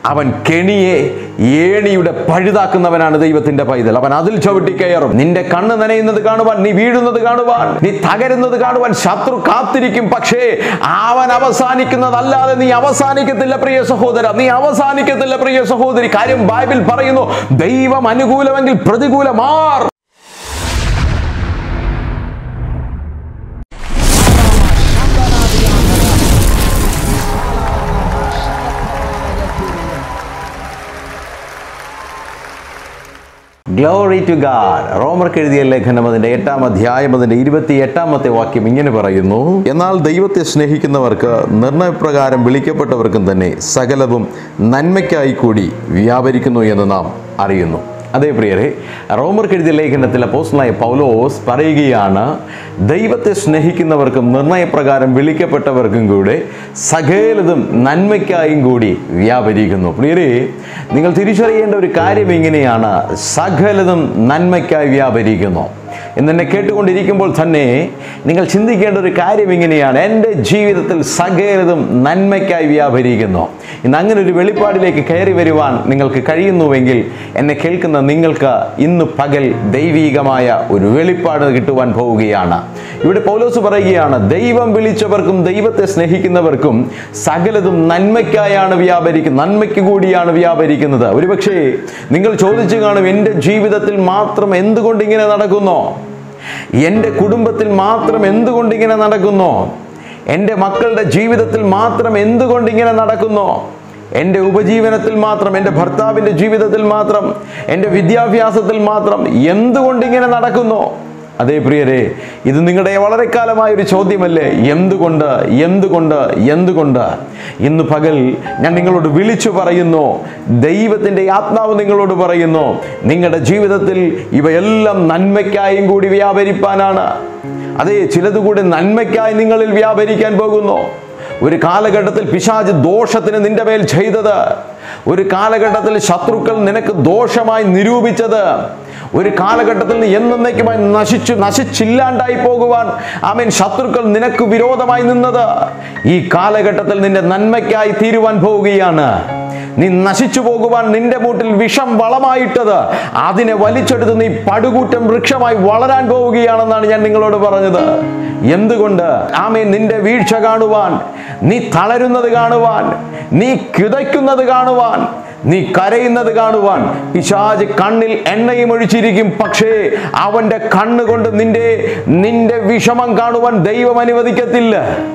അവൻ കെണിയെ ഏണിയുടെ പഴുതാക്കുന്നവനാണ് ദൈവത്തിന്റെ പൈതൽ അവൻ അതിൽ ചവിട്ടി കയറും നിന്റെ കണ്ണ് നനയുന്നത് കാണുവാൻ നീ വീഴുന്നത് കാണുവാൻ നീ തകരുന്നത് കാണുവാൻ ശത്രു കാത്തിരിക്കും പക്ഷേ അവൻ അവസാനിക്കുന്നതല്ലാതെ നീ അവസാനിക്കത്തില്ല പ്രിയ സഹോദര നീ അവസാനിക്കത്തില്ല പ്രിയ സഹോദരി കാര്യം ബൈബിൾ പറയുന്നു ദൈവം അനുകൂലമെങ്കിൽ പ്രതികൂലമാർ ഗ്ലോറി ടു ഗാഡ് റോമർക്ക് എഴുതിയ ലേഖനം അതിന്റെ എട്ടാം അധ്യായം അതിന്റെ ഇരുപത്തി എട്ടാമത്തെ വാക്യം ഇങ്ങനെ പറയുന്നു എന്നാൽ ദൈവത്തെ സ്നേഹിക്കുന്നവർക്ക് നിർണയപ്രകാരം വിളിക്കപ്പെട്ടവർക്കും തന്നെ സകലവും നന്മയ്ക്കായി കൂടി വ്യാപരിക്കുന്നു എന്ന് നാം അറിയുന്നു അതേ പ്രിയരെ റോമർക്ക് എഴുതിയ ലേഖനത്തിൽ അപ്പോസ്തലനായ പൗലോസ് പറയുകയാണ് ദൈവത്തെ സ്നേഹിക്കുന്നവർക്കും നിർണയപ്രകാരം വിളിക്കപ്പെട്ടവർക്കും കൂടെ സകലതും നന്മയ്ക്കായും കൂടി വ്യാപരിക്കുന്നു പ്രിയരെ നിങ്ങൾ തിരിച്ചറിയേണ്ട ഒരു കാര്യം ഇങ്ങനെയാണ് സകലതും നന്മയ്ക്കായി വ്യാപരിക്കുന്നു എന്നെ കേട്ടുകൊണ്ടിരിക്കുമ്പോൾ തന്നെ നിങ്ങൾ ചിന്തിക്കേണ്ട ഒരു കാര്യം ഇങ്ങനെയാണ് എൻ്റെ ജീവിതത്തിൽ സകലതും നന്മയ്ക്കായി വ്യാപരിക്കുന്നു ഇന്ന് അങ്ങനെ ഒരു വെളിപ്പാടിലേക്ക് കയറി വരുവാൻ നിങ്ങൾക്ക് കഴിയുന്നുവെങ്കിൽ എന്നെ കേൾക്കുന്ന നിങ്ങൾക്ക് ഇന്ന് പകൽ ദൈവീകമായ ഒരു വെളിപ്പാട് കിട്ടുവാൻ പോവുകയാണ് ഇവിടെ പൗലോസ് പറയുകയാണ് ദൈവം വിളിച്ചവർക്കും ദൈവത്തെ സ്നേഹിക്കുന്നവർക്കും സകലതും നന്മയ്ക്കായാണ് വ്യാപരിക്കുന്നത് നന്മയ്ക്ക് കൂടിയാണ് വ്യാപരിക്കുന്നത് ഒരുപക്ഷേ നിങ്ങൾ ചോദിച്ചു കാണും എൻ്റെ ജീവിതത്തിൽ മാത്രം എന്തുകൊണ്ട് ഇങ്ങനെ നടക്കുന്നോ എൻ്റെ കുടുംബത്തിൽ മാത്രം എന്തുകൊണ്ട് ഇങ്ങനെ നടക്കുന്നോ എൻ്റെ മക്കളുടെ ജീവിതത്തിൽ മാത്രം എന്തുകൊണ്ട് ഇങ്ങനെ നടക്കുന്നോ എൻ്റെ ഉപജീവനത്തിൽ മാത്രം എൻ്റെ ഭർത്താവിൻ്റെ ജീവിതത്തിൽ മാത്രം എൻ്റെ വിദ്യാഭ്യാസത്തിൽ മാത്രം എന്തുകൊണ്ട് ഇങ്ങനെ നടക്കുന്നോ അതേ പ്രിയരെ ഇത് നിങ്ങളുടെ വളരെ കാലമായ ഒരു ചോദ്യമല്ലേ എന്തുകൊണ്ട് എന്തുകൊണ്ട് എന്തുകൊണ്ട് ഇന്ന് പകൽ ഞാൻ നിങ്ങളോട് വിളിച്ചു പറയുന്നു ദൈവത്തിൻ്റെ ആത്മാവ് നിങ്ങളോട് പറയുന്നു നിങ്ങളുടെ ജീവിതത്തിൽ ഇവയെല്ലാം നന്മയ്ക്കായും കൂടി വ്യാപരിപ്പാനാണ് അതേ ചിലത് കൂടി നന്മയ്ക്കായി നിങ്ങളിൽ വ്യാപരിക്കാൻ പോകുന്നു ഒരു കാലഘട്ടത്തിൽ പിശാജ് ദോഷത്തിന് നിന്റെ മേൽ ചെയ്തത് ഒരു കാലഘട്ടത്തിൽ ശത്രുക്കൾ നിനക്ക് ദോഷമായി നിരൂപിച്ചത് ഒരു കാലഘട്ടത്തിൽ നീ എന്നേക്കുമായി നശിച്ചു നശിച്ചില്ലാണ്ടായി പോകുവാൻ ആമീൻ ശത്രുക്കൾ നിനക്ക് വിരോധമായി നിന്നത് ഈ കാലഘട്ടത്തിൽ നിന്റെ നന്മയ്ക്കായി തീരുവാൻ പോവുകയാണ് നീ നശിച്ചു പോകുവാൻ നിന്റെ മൂട്ടിൽ വിഷം വളമായിട്ടത് അതിനെ വലിച്ചെടുത്ത് നീ പടുകൂറ്റം വൃക്ഷമായി വളരാൻ പോവുകയാണെന്നാണ് ഞാൻ നിങ്ങളോട് പറഞ്ഞത് എന്തുകൊണ്ട് ആമേ നിന്റെ വീഴ്ച കാണുവാൻ നീ തളരുന്നത് കാണുവാൻ നീ കിതയ്ക്കുന്നത് കാണുവാൻ നീ കരയുന്നത് കാണുവാൻ പിശാജ് കണ്ണിൽ എണ്ണയും ഒഴിച്ചിരിക്കും പക്ഷേ അവന്റെ കണ്ണുകൊണ്ട് നിന്റെ നിന്റെ വിഷമം കാണുവാൻ ദൈവം അനുവദിക്കത്തില്ല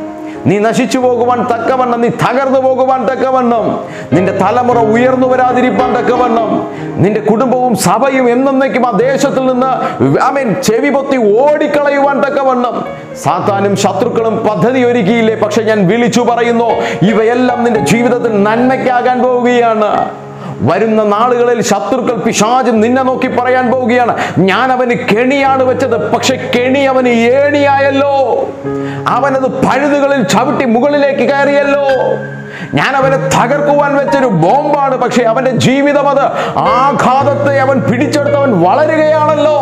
നീ നശിച്ചു പോകുവാൻ തക്കവണ്ണം നീ തകർന്നു പോകുവാൻ തക്കവണ്ണം നിന്റെ തലമുറ ഉയർന്നു വരാതിരിപ്പാൻ തക്കവണ്ണം നിന്റെ കുടുംബവും സഭയും എന്നേക്കും ആ ദേശത്തിൽ നിന്ന് ആമേൻ ചെവി പൊത്തി ഓടിക്കളയുവാൻ തക്കവണ്ണം സാത്താനും ശത്രുക്കളും പദ്ധതി ഒരുക്കിയില്ലേ പക്ഷെ ഞാൻ വിളിച്ചു പറയുന്നു ഇവയെല്ലാം നിന്റെ ജീവിതത്തിൽ നന്മയ്ക്കാകാൻ പോവുകയാണ് വരുന്ന നാളുകളിൽ ശത്രുക്കൾ പിശാചും നിന്നെ നോക്കി പറയാൻ പോവുകയാണ് ഞാൻ അവന് കെണിയാണ് വെച്ചത് പക്ഷെ കെണി അവന് ഏണിയായല്ലോ അവനത് പഴുതുകളിൽ ചവിട്ടി മുകളിലേക്ക് കയറിയല്ലോ ഞാൻ അവനെ തകർക്കുവാൻ വെച്ചൊരു ബോംബാണ് പക്ഷെ അവന്റെ ജീവിതം അത് ആഘാതത്തെ അവൻ പിടിച്ചെടുത്തവൻ വളരുകയാണല്ലോ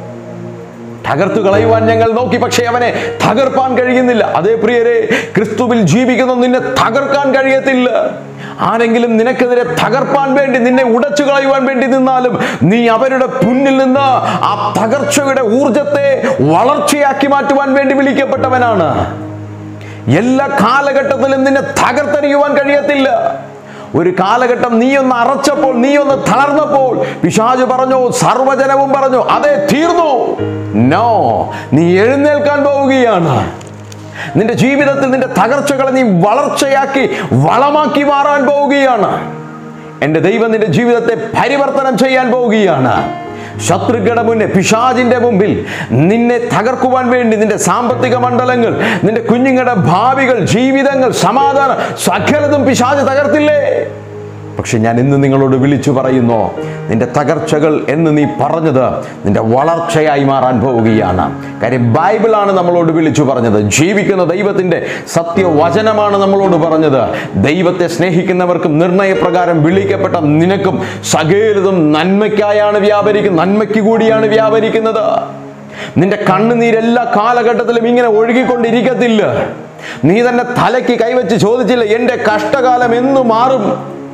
തകർത്തു കളയുവാൻ ഞങ്ങൾ നോക്കി പക്ഷേ അവനെ തകർപ്പാൻ കഴിയുന്നില്ല അതേ പ്രിയരെ ക്രിസ്തുവിൽ ജീവിക്കുന്ന നിന്നെ തകർക്കാൻ കഴിയത്തില്ല ആരെങ്കിലും നിനക്കെതിരെ തകർപ്പാൻ വേണ്ടി നിന്നെ ഉടച്ചു കളയുവാൻ വേണ്ടി നിന്നാലും നീ അവരുടെ പുന്നിൽ നിന്ന് ആ തകർച്ചയുടെ ഊർജത്തെ വളർച്ചയാക്കി മാറ്റുവാൻ വേണ്ടി വിളിക്കപ്പെട്ടവനാണ് എല്ലാ കാലഘട്ടത്തിലും നിന്നെ തകർത്തെറിയുവാൻ കഴിയത്തില്ല ഒരു കാലഘട്ടം നീ ഒന്ന് അറച്ചപ്പോൾ നീ ഒന്ന് തളർന്നപ്പോൾ പിശാജ് പറഞ്ഞു സർവജനവും പറഞ്ഞു അതെ തീർന്നു നോ നീ എഴുന്നേൽക്കാൻ പോവുകയാണ് നിന്റെ ജീവിതത്തിൽ നിന്റെ തകർച്ചകളെ നീ വളർച്ചയാക്കി വളമാക്കി മാറാൻ പോവുകയാണ് എൻ്റെ ദൈവം നിന്റെ ജീവിതത്തെ പരിവർത്തനം ചെയ്യാൻ പോവുകയാണ് ശത്രുക്കളുടെ മുന്നേ പിശാജിന്റെ മുമ്പിൽ നിന്നെ തകർക്കുവാൻ വേണ്ടി നിന്റെ സാമ്പത്തിക മണ്ഡലങ്ങൾ നിന്റെ കുഞ്ഞുങ്ങളുടെ ഭാവികൾ ജീവിതങ്ങൾ സമാധാനം സകലതും പിശാജ് തകർത്തില്ലേ പക്ഷെ ഞാൻ ഇന്ന് നിങ്ങളോട് വിളിച്ചു പറയുന്നു നിന്റെ തകർച്ചകൾ എന്ന് നീ പറഞ്ഞത് നിന്റെ വളർച്ചയായി മാറാൻ പോവുകയാണ് കാര്യം ബൈബിളാണ് നമ്മളോട് വിളിച്ചു പറഞ്ഞത് ജീവിക്കുന്ന ദൈവത്തിന്റെ സത്യവചനമാണ് നമ്മളോട് പറഞ്ഞത് ദൈവത്തെ സ്നേഹിക്കുന്നവർക്കും നിർണയപ്രകാരം വിളിക്കപ്പെട്ട നിനക്കും സകലതും നന്മയ്ക്കായാണ് വ്യാപരിക്കുന്നത് നന്മയ്ക്ക് കൂടിയാണ് വ്യാപരിക്കുന്നത് നിന്റെ കണ്ണുനീരെല്ലാ കാലഘട്ടത്തിലും ഇങ്ങനെ ഒഴുകിക്കൊണ്ടിരിക്കത്തില്ല നീ തന്നെ തലയ്ക്ക് കൈവച്ച് ചോദിച്ചില്ല എൻ്റെ കഷ്ടകാലം എന്നു മാറും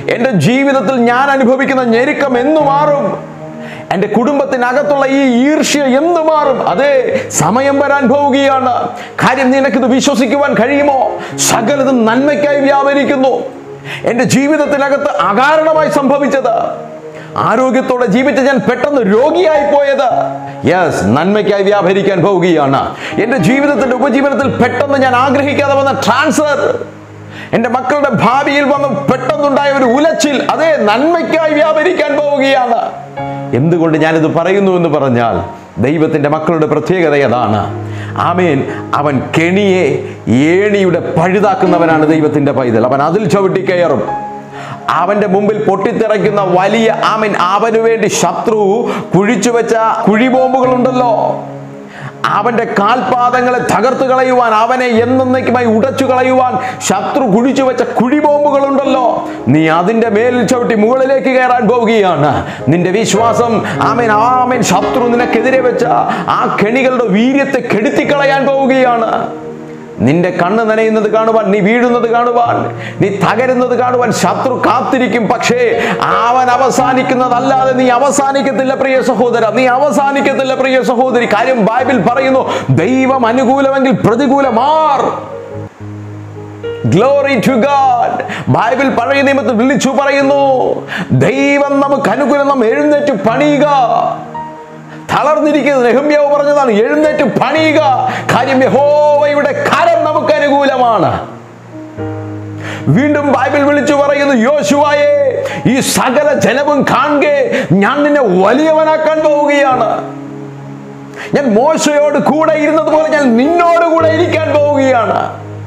എൻ്റെ ജീവിതത്തിൽ ഞാൻ അനുഭവിക്കുന്ന ഞെരുക്കം എന്നു മാറും എൻ്റെ കുടുംബത്തിനകത്തുള്ള ഈ ഈർഷ്യ എന്ത് മാറും അതെ സമയം വരാൻ പോവുകയാണ് കാര്യം നിനക്കിത് വിശ്വസിക്കുവാൻ കഴിയുമോ സകലതും നന്മയ്ക്കായി വ്യാപരിക്കുന്നു എൻ്റെ ജീവിതത്തിനകത്ത് അകാരണമായി സംഭവിച്ചത് ആരോഗ്യത്തോടെ ജീവിച്ച് ഞാൻ പെട്ടെന്ന് രോഗിയായി പോയത് യെസ് നന്മയ്ക്കായി വ്യാപരിക്കാൻ പോവുകയാണ് എൻ്റെ ജീവിതത്തിന്റെ ഉപജീവനത്തിൽ പെട്ടെന്ന് ഞാൻ ആഗ്രഹിക്കാതെ വന്ന ട്രാൻസ്ഫർ എൻ്റെ മക്കളുടെ ഭാവിയിൽ വന്ന് പെട്ടെന്നുണ്ടായ ഒരു ഉലച്ചിൽ അതേ നന്മയ്ക്കായി വ്യാപരിക്കാൻ പോവുകയാണ് എന്തുകൊണ്ട് ഞാനിത് പറയുന്നു എന്ന് പറഞ്ഞാൽ ദൈവത്തിൻ്റെ മക്കളുടെ പ്രത്യേകത അതാണ് ആമേൻ അവൻ കെണിയെ ഏണിയുടെ പഴുതാക്കുന്നവനാണ് ദൈവത്തിൻ്റെ പൈതൽ അവൻ അതിൽ ചവിട്ടി കയറും അവന്റെ മുമ്പിൽ പൊട്ടിത്തെറിക്കുന്ന വലിയ ആമൻ അവനു വേണ്ടി ശത്രു കുഴിച്ചു വെച്ച കുഴിബോംബുകളുണ്ടല്ലോ അവന്റെ കാൽപാദങ്ങളെ തകർത്തു കളയുവാൻ അവനെ എന്നേക്കുമായി ഉടച്ചു കളയുവാൻ ശത്രു കുഴിച്ചു വെച്ച കുഴിബോംബുകളുണ്ടല്ലോ നീ അതിന്റെ മേലിൽ ചവിട്ടി മുകളിലേക്ക് കയറാൻ പോവുകയാണ് നിന്റെ വിശ്വാസം ആമേൻ ആമേൻ ശത്രു നിനക്കെതിരെ വെച്ച ആ കെണികളുടെ വീര്യത്തെ കെടുത്തിക്കളയാൻ പോവുകയാണ് നിന്റെ കണ്ണ് നനയുന്നത് കാണുവാൻ നീ വീഴുന്നത് കാണുവാൻ നീ തകരുന്നത് കാണുവാൻ ശത്രു കാത്തിരിക്കും പക്ഷേ അവൻ അവസാനിക്കുന്നതല്ലാതെ നീ അവസാനിക്കത്തില്ല പ്രിയ സഹോദര നീ അവസാനിക്കത്തില്ല പ്രിയ സഹോദരി കാര്യം ബൈബിൾ പറയുന്നു ദൈവം അനുകൂലമെങ്കിൽ പ്രതികൂലമാർ ഗ്ലോറി ടു ഗാഡ് ബൈബിൾ പഴയ നിയമത്തിൽ വിളിച്ചു പറയുന്നു ദൈവം നമുക്ക് അനുകൂലം നാം എഴുന്നേറ്റ് പണിയുക തളർന്നിരിക്കുന്നത് നെഹമ്യാവ് പറഞ്ഞതാണ് എഴുന്നേറ്റ് പണിയുക കാര്യം യഹോവയുടെ കരം നമുക്ക് അനുകൂലമാണ് വീണ്ടും ബൈബിൾ വിളിച്ചു പറയുന്നു യോശുവായെ ഈ സകല ജനവും കാണുക ഞാൻ നിന്നെ വലിയവനാക്കാൻ പോവുകയാണ് ഞാൻ മോശയോട് കൂടെ ഇരുന്നത് പോലെ ഞാൻ നിന്നോട് കൂടെ ഇരിക്കാൻ പോവുകയാണ്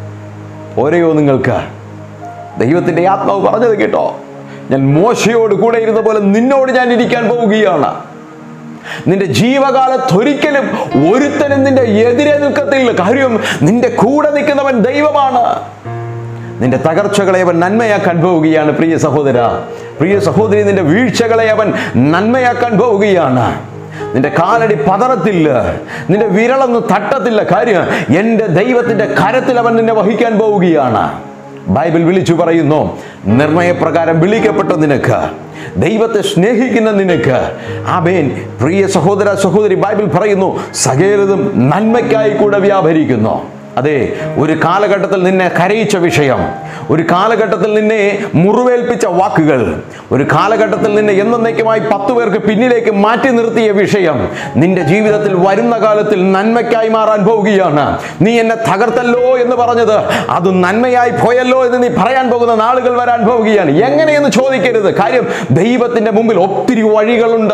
ഓരോ നിങ്ങൾക്ക് ദൈവത്തിന്റെ ആത്മാവ് പറഞ്ഞത് കേട്ടോ ഞാൻ മോശയോട് കൂടെ ഇരുന്ന പോലെ നിന്നോട് ഞാൻ ഇരിക്കാൻ പോവുകയാണ് നിന്റെ ജീവകാലത്തൊരിക്കലും ഒരുത്തനും നിന്റെ എതിരെ നിൽക്കത്തില്ല കാര്യം നിന്റെ കൂടെ നിൽക്കുന്നവൻ ദൈവമാണ് നിന്റെ തകർച്ചകളെ അവൻ നന്മയാക്കാൻ പോവുകയാണ് പ്രിയ സഹോദര പ്രിയ സഹോദരി നിന്റെ വീഴ്ചകളെ അവൻ നന്മയാക്കാൻ പോവുകയാണ് നിന്റെ കാലടി പതറത്തില്ല നിന്റെ വിരളൊന്നും തട്ടത്തില്ല കാര്യം എൻ്റെ ദൈവത്തിന്റെ കരത്തിൽ അവൻ നിന്നെ വഹിക്കാൻ പോവുകയാണ് ബൈബിൾ വിളിച്ചു പറയുന്നു നിർണയപ്രകാരം വിളിക്കപ്പെട്ട നിനക്ക് ദൈവത്തെ സ്നേഹിക്കുന്ന നിനക്ക് ആമേൻ പ്രിയ സഹോദര സഹോദരി ബൈബിൾ പറയുന്നു സകലതും നന്മയ്ക്കായി കൂടെ വ്യാപരിക്കുന്നു അതെ ഒരു കാലഘട്ടത്തിൽ നിന്നെ കരയിച്ച വിഷയം ഒരു കാലഘട്ടത്തിൽ നിന്നെ മുറിവേൽപ്പിച്ച വാക്കുകൾ ഒരു കാലഘട്ടത്തിൽ നിന്നെ എന്നേക്കുമായി പത്തു പേർക്ക് പിന്നിലേക്ക് മാറ്റി നിർത്തിയ വിഷയം നിന്റെ ജീവിതത്തിൽ വരുന്ന കാലത്തിൽ നന്മയ്ക്കായി മാറാൻ പോവുകയാണ് നീ എന്നെ തകർത്തല്ലോ എന്ന് പറഞ്ഞത് അത് നന്മയായി പോയല്ലോ എന്ന് നീ പറയാൻ പോകുന്ന നാളുകൾ വരാൻ പോവുകയാണ് എങ്ങനെയെന്ന് ചോദിക്കരുത് കാര്യം ദൈവത്തിന്റെ മുമ്പിൽ ഒത്തിരി വഴികളുണ്ട്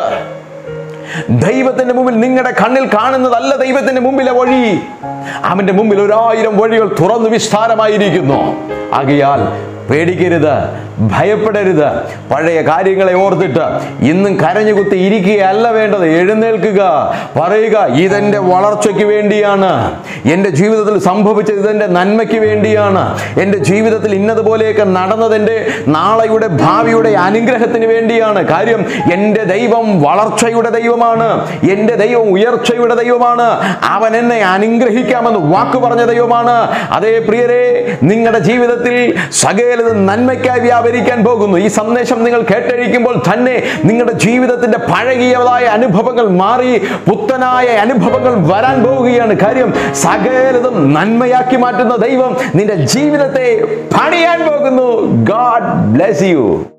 ദൈവത്തിന്റെ മുമ്പിൽ നിങ്ങളുടെ കണ്ണിൽ കാണുന്നതല്ല ദൈവത്തിന്റെ മുമ്പിലെ വഴി അവന്റെ മുമ്പിൽ ഒരായിരം വഴികൾ തുറന്നു വിസ്താരമായിരിക്കുന്നു ആകയാൽ പേടിക്കരുത് ഭയപ്പെടരുത് പഴയ കാര്യങ്ങളെ ഓർത്തിട്ട് ഇന്നും കരഞ്ഞുകുത്തി ഇരിക്കുകയല്ല വേണ്ടത് എഴുന്നേൽക്കുക പറയുക ഇതെന്റെ വളർച്ചയ്ക്ക് വേണ്ടിയാണ് എൻ്റെ ജീവിതത്തിൽ സംഭവിച്ചത് ഇതെന്റെ നന്മയ്ക്ക് വേണ്ടിയാണ് എൻ്റെ ജീവിതത്തിൽ ഇന്നതുപോലെയൊക്കെ നടന്നതെൻ്റെ നാളെയുടെ ഭാവിയുടെ അനുഗ്രഹത്തിന് വേണ്ടിയാണ് കാര്യം എൻ്റെ ദൈവം വളർച്ചയുടെ ദൈവമാണ് എൻ്റെ ദൈവം ഉയർച്ചയുടെ ദൈവമാണ് അവൻ എന്നെ അനുഗ്രഹിക്കാമെന്ന് വാക്ക് പറഞ്ഞ ദൈവമാണ് അതേ പ്രിയരെ നിങ്ങളുടെ ജീവിതത്തിൽ സകലത് നന്മയ്ക്കായി വ്യാപരിക്കാൻ പോകുന്നു ഈ സന്ദേശം നിങ്ങൾ കേട്ടഴിക്കുമ്പോൾ തന്നെ നിങ്ങളുടെ ജീവിതത്തിന്റെ പഴകിയതായ അനുഭവങ്ങൾ മാറി പുത്തനായ അനുഭവങ്ങൾ വരാൻ പോവുകയാണ് കാര്യം സകലതും നന്മയാക്കി മാറ്റുന്ന ദൈവം നിന്റെ ജീവിതത്തെ പണിയാൻ പോകുന്നു ഗാഡ് ബ്ലെസ് യു